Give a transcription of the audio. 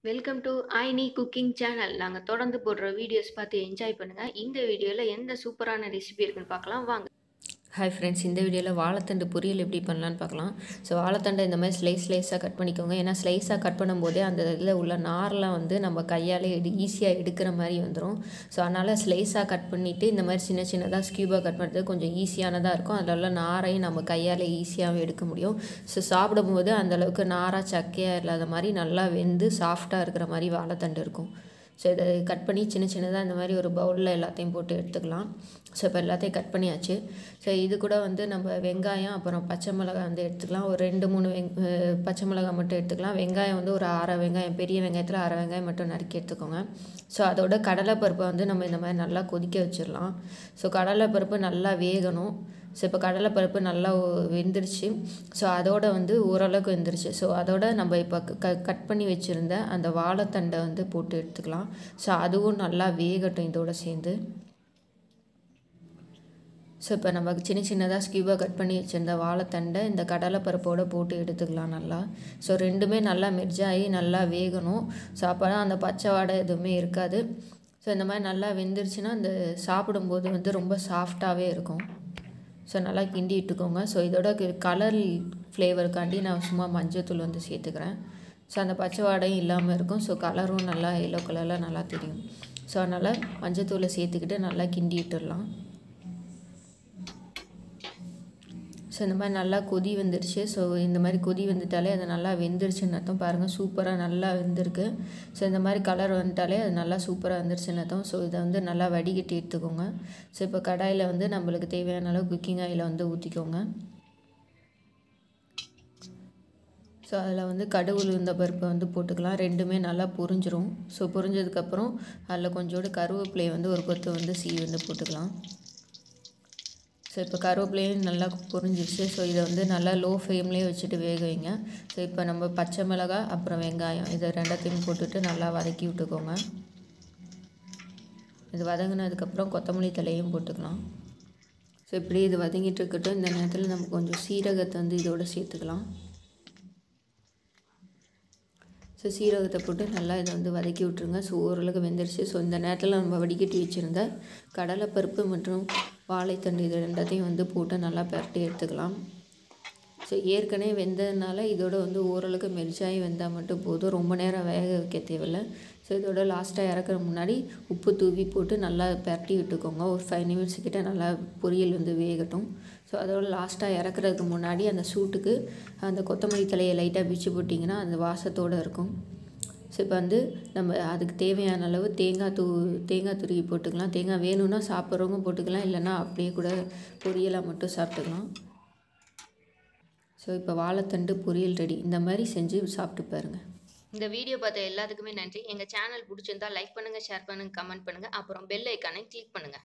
welcome to Aini cooking channel நாங்கள் தொடர்ந்து போடுற வீடியோஸ் பார்த்து என்ஜாய் பண்ணுங்கள் இந்த வீடியோவில் எந்த சூப்பரான ரெசிபி இருக்குன்னு பார்க்கலாம் வாங்க ஹாய் ஃப்ரெண்ட்ஸ் இந்த வீடியோவில் வாழைத்தண்டு பொரியல் எப்படி பண்ணலான்னு பார்க்கலாம் ஸோ வாழைத்தண்டை இந்த மாதிரி ஸ்லைஸ் ஸ்லைஸாக கட் பண்ணிக்கோங்க ஏன்னா ஸ்லைஸாக கட் பண்ணும்போதே அந்த இதில் உள்ள நார்லாம் வந்து நம்ம கையாலே எடு ஈஸியாக எடுக்கிற மாதிரி வந்துடும் ஸோ அதனால் ஸ்லைஸாக கட் பண்ணிவிட்டு இந்த மாதிரி சின்ன சின்னதாக ஸ்கியூபாக கட் பண்ணுறது கொஞ்சம் ஈஸியானதாக இருக்கும் அதில் உள்ள நாரையும் நம்ம கையால் ஈஸியாகவும் எடுக்க முடியும் ஸோ சாப்பிடும்போது அந்தளவுக்கு நாராக சக்கையாக இல்லாத மாதிரி நல்லா வெந்து சாஃப்டாக இருக்கிற மாதிரி வாழைத்தண்டு இருக்கும் ஸோ இதை கட் பண்ணி சின்ன சின்னதாக இந்த மாதிரி ஒரு பவுலில் எல்லாத்தையும் போட்டு எடுத்துக்கலாம் ஸோ இப்போ எல்லாத்தையும் கட் பண்ணியாச்சு ஸோ இது கூட வந்து நம்ம வெங்காயம் அப்புறம் பச்சை மிளகாய் வந்து எடுத்துக்கலாம் ஒரு ரெண்டு மூணு வெங் அஹ் பச்சை மிளகாய் மட்டும் எடுத்துக்கலாம் வெங்காயம் வந்து ஒரு அரை வெங்காயம் பெரிய வெங்காயத்தில் அரை வெங்காயம் மட்டும் நறுக்கி எடுத்துக்கோங்க ஸோ அதோட கடலைப்பருப்பை வந்து நம்ம இந்த மாதிரி நல்லா கொதிக்க வச்சிடலாம் ஸோ கடலைப்பருப்பு நல்லா வேகணும் ஸோ இப்போ கடலைப்பருப்பு நல்லா ஒ- வெந்துருச்சு ஸோ அதோட வந்து ஓரளவுக்கு வெந்துருச்சு ஸோ அதோட நம்ம இப்போ க கட் பண்ணி வச்சுருந்த அந்த வாழைத்தண்டை வந்து போட்டு எடுத்துக்கலாம் ஸோ அதுவும் நல்லா வேகட்டும் இதோட சேர்ந்து ஸோ இப்போ நம்ம சின்ன சின்னதாக ஸ்கியூபாக கட் பண்ணி வச்சுருந்த வாழைத்தண்டை இந்த கடலைப்பருப்போடு போட்டு எடுத்துக்கலாம் நல்லா ஸோ ரெண்டுமே நல்லா மெர்ஜாகி நல்லா வேகணும் ஸோ அப்போ தான் அந்த பச்சை வாடை எதுவுமே இருக்காது ஸோ இந்த மாதிரி நல்லா வெந்துருச்சுன்னா அந்த சாப்பிடும்போது வந்து ரொம்ப சாஃப்டாகவே இருக்கும் ஸோ நல்லா கிண்டி விட்டுக்கோங்க ஸோ இதோட கலர் ஃப்ளேவருக்காண்டி நான் சும்மா மஞ்சத்தூள் வந்து சேர்த்துக்கிறேன் ஸோ அந்த பச்சை வாடையும் இல்லாமல் இருக்கும் ஸோ கலரும் நல்லா எல்லோ கலரில் நல்லா தெரியும் ஸோ அதனால் மஞ்சத்தூளை சேர்த்துக்கிட்டு நல்லா கிண்டி விட்டுடலாம் ஸோ இந்த மாதிரி நல்லா கொதி வந்துருச்சு ஸோ இந்த மாதிரி கொதி வந்துட்டாலே அது நல்லா வெந்துருச்சுன்னு அர்த்தம் பாருங்கள் சூப்பராக நல்லா வெந்திருக்கு ஸோ இந்த மாதிரி கலர் வந்துட்டாலே அது நல்லா சூப்பராக வந்துருச்சுன்னு அர்த்தம் ஸோ இதை வந்து நல்லா வடிகட்டி எடுத்துக்கோங்க ஸோ இப்போ கடாயில் வந்து நம்மளுக்கு தேவையான அளவு குக்கிங் ஆயிலை வந்து ஊற்றிக்கோங்க ஸோ அதில் வந்து கடுகு உளுந்த பருப்பை வந்து போட்டுக்கலாம் ரெண்டுமே நல்லா பொரிஞ்சிரும் ஸோ பொரிஞ்சதுக்கப்புறம் அதில் கொஞ்சோண்டு கருவேப்பிலையை வந்து ஒரு கொத்து வந்து சீ வந்து போட்டுக்கலாம் ஸோ இப்போ கருவேப்பிலையும் நல்லா பொரிஞ்சிருச்சு ஸோ இதை வந்து நல்லா லோ ஃப்ளேம்லேயே வச்சுட்டு வேக வைங்க ஸோ இப்போ நம்ம பச்சை மிளகாய் அப்புறம் வெங்காயம் இதை ரெண்டத்தையும் போட்டுட்டு நல்லா வதக்கி விட்டுக்கோங்க இது வதங்கினதுக்கப்புறம் கொத்தமல்லி தலையும் போட்டுக்கலாம் ஸோ இப்படி இது வதங்கிட்டு இருக்கட்டும் இந்த நேரத்தில் நம்ம கொஞ்சம் சீரகத்தை வந்து இதோட சேர்த்துக்கலாம் ஸோ சீரகத்தை போட்டு நல்லா இதை வந்து வதக்கி விட்ருங்க ஸோ ஓரளவுக்கு வெந்துருச்சு ஸோ இந்த நேரத்தில் நம்ம வடிகட்டி வச்சுருந்த கடலைப்பருப்பு மற்றும் வாழைத்தண்டு இது ரெண்டத்தையும் வந்து போட்டு நல்லா பரட்டி எடுத்துக்கலாம் ஸோ ஏற்கனவே வெந்ததுனால இதோட வந்து ஓரளவுக்கு மெரிச்சாகி வெந்தால் மட்டும் போதும் ரொம்ப நேரம் வேக வைக்க தேவையில்ல ஸோ இதோட லாஸ்ட்டாக இறக்குற முன்னாடி உப்பு தூவி போட்டு நல்லா பரட்டி விட்டுக்கோங்க ஒரு ஃபைவ் நிமிட்ஸ் கிட்ட நல்லா பொரியல் வந்து வேகட்டும் ஸோ அதோட லாஸ்ட்டாக இறக்குறதுக்கு முன்னாடி அந்த சூட்டுக்கு அந்த கொத்தமல்லி தலையை லைட்டாக பிச்சு போட்டிங்கன்னா அந்த வாசத்தோடு இருக்கும் ஸோ இப்போ வந்து நம்ம அதுக்கு தேவையான அளவு தேங்காய் தூ தேங்காய் துருவி போட்டுக்கலாம் தேங்காய் வேணும்னா சாப்பிட்றவங்க போட்டுக்கலாம் இல்லைன்னா அப்படியே கூட பொரியலாக மட்டும் சாப்பிட்டுக்கலாம் ஸோ இப்போ வாழைத்தண்டு பொரியல் ரெடி இந்த மாதிரி செஞ்சு சாப்பிட்டு பாருங்கள் இந்த வீடியோ பார்த்த எல்லாத்துக்குமே நன்றி எங்கள் சேனல் பிடிச்சிருந்தா லைக் பண்ணுங்கள் ஷேர் பண்ணுங்கள் கமெண்ட் பண்ணுங்கள் அப்புறம் பெல் ஐக்கானை கிளிக் பண்ணுங்கள்